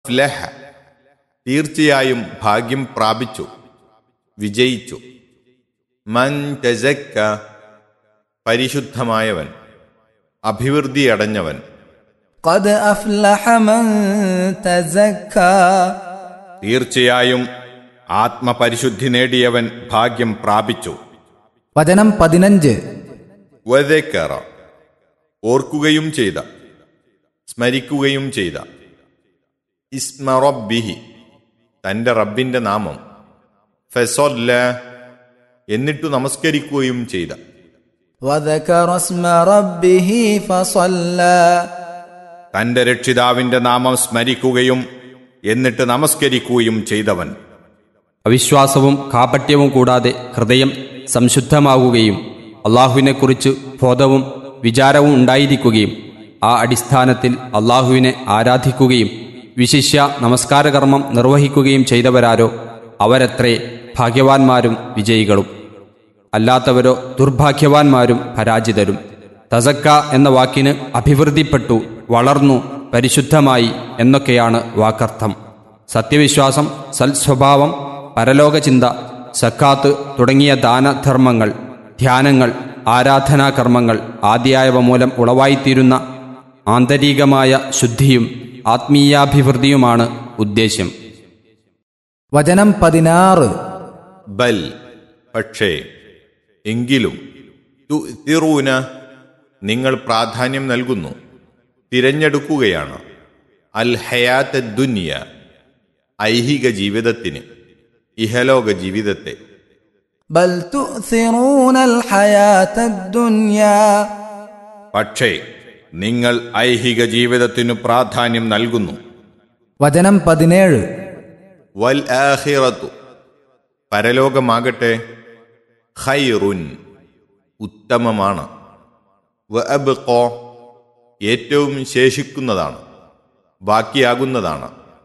ഫ്ലഹ തീർച്ചയായും ഭാഗ്യം പ്രാപിച്ചു വിജയിച്ചു മൻ തെസക്ക പരിശുദ്ധമായവൻ അഭിവൃദ്ധിയടഞ്ഞവൻ قد أفلح من تزكى തീർച്ചയായും ആത്മപരിശുദ്ധി നേടിയവൻ ഭാഗ്യം പ്രാപിച്ചു വചനം പതിനഞ്ച് വതേക്കറ ഓർക്കുകയും ചെയ്ത സ്മരിക്കുകയും ചെയ്ത ഇസ്മറബിഹി തന്റെ റബ്ബിന്റെ നാമം ഫെസൊല്ല എന്നിട്ടു നമസ്കരിക്കുകയും ചെയ്ത وذكر اسم ربه فصلى തന്റെ രക്ഷിതാവിന്റെ നാമം സ്മരിക്കുകയും എന്നിട്ട് നമസ്കരിക്കുകയും ചെയ്തവൻ അവിശ്വാസവും കാപട്യവും കൂടാതെ ഹൃദയം സംശുദ്ധമാകുകയും അള്ളാഹുവിനെക്കുറിച്ച് ബോധവും വിചാരവും ഉണ്ടായിരിക്കുകയും ആ അടിസ്ഥാനത്തിൽ അള്ളാഹുവിനെ ആരാധിക്കുകയും വിശിഷ്യ നമസ്കാരകർമ്മം നിർവഹിക്കുകയും ചെയ്തവരാരോ അവരത്രേ ഭാഗ്യവാന്മാരും വിജയികളും അല്ലാത്തവരോ ദുർഭാഗ്യവാന്മാരും പരാജിതരും തസക്ക എന്ന വാക്കിന് അഭിവൃദ്ധിപ്പെട്ടു വളർന്നു പരിശുദ്ധമായി എന്നൊക്കെയാണ് വാക്കർത്ഥം സത്യവിശ്വാസം സൽസ്വഭാവം പരലോകചിന്ത സക്കാത്ത് തുടങ്ങിയ ദാനധർമ്മങ്ങൾ ധ്യാനങ്ങൾ ആരാധനാകർമ്മങ്ങൾ ആദിയായവ മൂലം ഉളവായിത്തീരുന്ന ആന്തരികമായ ശുദ്ധിയും ആത്മീയാഭിവൃദ്ധിയുമാണ് ഉദ്ദേശ്യം വചനം പതിനാറ് ബൽ പക്ഷേ എങ്കിലും തുഇറൂന നിങ്ങൾ പ്രാധാന്യം നൽകുന്നു തിരഞ്ഞെടുക്കുകയാണ് അൽ ഹയാത്ത ദുനിയ ഐഹിക ജീവിതത്തിന് ഇഹലോക ജീവിതത്തെ بل تؤثرون الحياة الدنيا പക്ഷേ നിങ്ങൾ ഐഹിക ജീവിതത്തിനു പ്രാധാന്യം നൽകുന്നു വചനം പതിനേഴ് വൽ ആഖിറത്തു പരലോകമാകട്ടെ ഖൈറുൻ ഉത്തമമാണ് വ അബ്ഖാ ഏറ്റവും ശേഷിക്കുന്നതാണ് ബാക്കിയാകുന്നതാണ്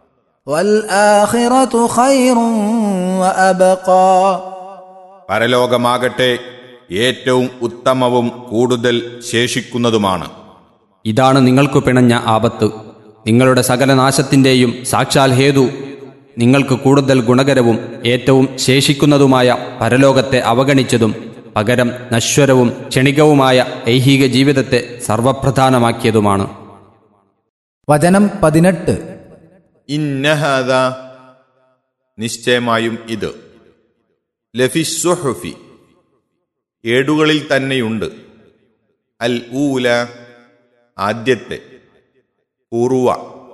والآخرة خير وأبقى പരലോകമാകട്ടെ ഏറ്റവും ഉത്തമവും കൂടുതൽ ശേഷിക്കുന്നതുമാണ് ഇതാണ് നിങ്ങൾക്കു പിണഞ്ഞ ആപത്ത് നിങ്ങളുടെ സകല നാശത്തിൻ്റെയും സാക്ഷാൽ ഹേതു നിങ്ങൾക്ക് കൂടുതൽ ഗുണകരവും ഏറ്റവും ശേഷിക്കുന്നതുമായ പരലോകത്തെ അവഗണിച്ചതും പകരം നശ്വരവും ക്ഷണികവുമായ ഐഹിക ജീവിതത്തെ സർവപ്രധാനമാക്കിയതുമാണ് വചനം പതിനെട്ട് ഇന്നഹദ നിശ്ചയമായും ഇത് ലഫിസ്സുഹുഫി ഏടുകളിൽ തന്നെയുണ്ട് അൽ ഊല ആദ്യത്തെ പൂർവ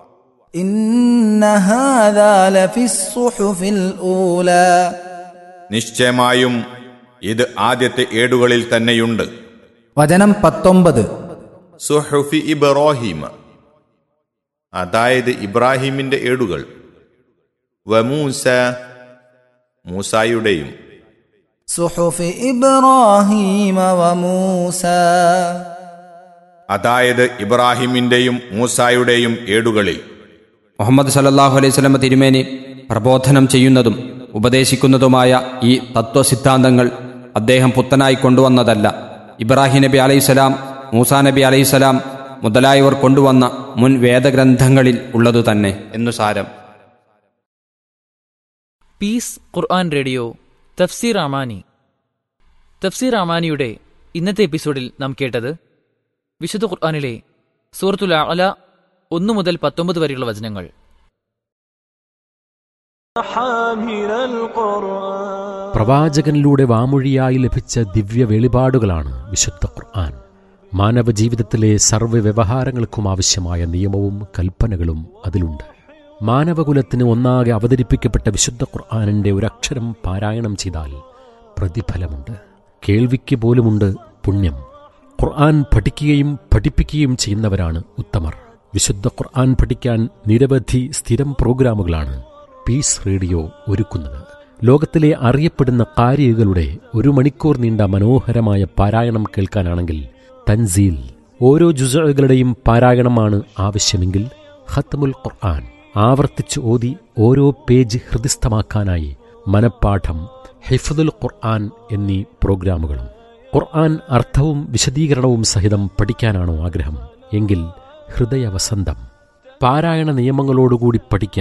إن هذا لفي الصحف الأولى നിശ്ചയമായും ഇത് ആദ്യത്തെ ഏടുകളിൽ തന്നെയുണ്ട് വചനം പത്തൊമ്പത് സുഹുഫി ഇബ്രാഹിമ അതായത് ഇബ്രാഹിമിന്റെ ഏടുകൾ വമൂസ മൂസായുടെയും صحف إبراهيم وموسى അതായത് ഇബ്രാഹിമിന്റെയും മൂസായുടെയും ഏടുകളിൽ മുഹമ്മദ് സല്ലല്ലാഹു അലൈഹി സ്വലമ തിരുമേനി പ്രബോധനം ചെയ്യുന്നതും ഉപദേശിക്കുന്നതുമായ ഈ തത്വസിദ്ധാന്തങ്ങൾ അദ്ദേഹം പുത്തനായി കൊണ്ടുവന്നതല്ല ഇബ്രാഹിം നബി അലൈഹിസ്സലാം മൂസാ നബി അലൈഹിസ്സലാം മുതലായവർ കൊണ്ടുവന്ന മുൻ വേദഗ്രന്ഥങ്ങളിൽ ഉള്ളതു തന്നെ എന്നു സാരം പീസ് ഖുർആൻ റേഡിയോ തഫ്സീർ അമാനി തഫ്സീർ അമാനിയുടെ ഇന്നത്തെ എപ്പിസോഡിൽ നാം കേട്ടത് വിശുദ്ധ ഖുർആനിലെ സൂറത്തുൽ അല ഒന്നു മുതൽ പത്തൊമ്പത് വരെയുള്ള വചനങ്ങൾ حامل القرآن പ്രവാചകനിലൂടെ വാമൊഴിയായി ലഭിച്ച ദിവ്യ വെളിപാടുകളാണ് വിശുദ്ധ ഖുർആൻ മാനവ ജീവിതത്തിലെ സർവ്വ വ്യവഹാരങ്ങൾക്കും ആവശ്യമായ നിയമവും കൽപ്പനകളും അതിലുണ്ട് മാനവകുലത്തിന് ഒന്നാകെ അവതരിപ്പിക്കപ്പെട്ട വിശുദ്ധ ഖുർആാനിൻ്റെ ഒരക്ഷരം പാരായണം ചെയ്താൽ പ്രതിഫലമുണ്ട് കേൾവിക്ക് പോലുമുണ്ട് പുണ്യം ഖുർആൻ പഠിക്കുകയും പഠിപ്പിക്കുകയും ചെയ്യുന്നവരാണ് ഉത്തമർ വിശുദ്ധ ഖുർആൻ പഠിക്കാൻ നിരവധി സ്ഥിരം പ്രോഗ്രാമുകളാണ് പീസ് റേഡിയോ ഒരുക്കുന്നത് ലോകത്തിലെ അറിയപ്പെടുന്ന കാരികളുടെ ഒരു മണിക്കൂർ നീണ്ട മനോഹരമായ പാരായണം കേൾക്കാനാണെങ്കിൽ തൻസീൽ ഓരോ ജുസകളുടെയും പാരായണമാണ് ആവശ്യമെങ്കിൽ ഖത്മുൽ ഖുർആൻ ആവർത്തിച്ച് ഓതി ഓരോ പേജ് ഹൃദിസ്ഥമാക്കാനായി മനപ്പാഠം ഹിഫ്ദുൽ ഖുർആൻ എന്നീ പ്രോഗ്രാമുകളും ഖുർആൻ അർത്ഥവും വിശദീകരണവും സഹിതം പഠിക്കാനാണോ ആഗ്രഹം എങ്കിൽ ഹൃദയവസന്തം പാരായണ നിയമങ്ങളോടുകൂടി പഠിക്കാൻ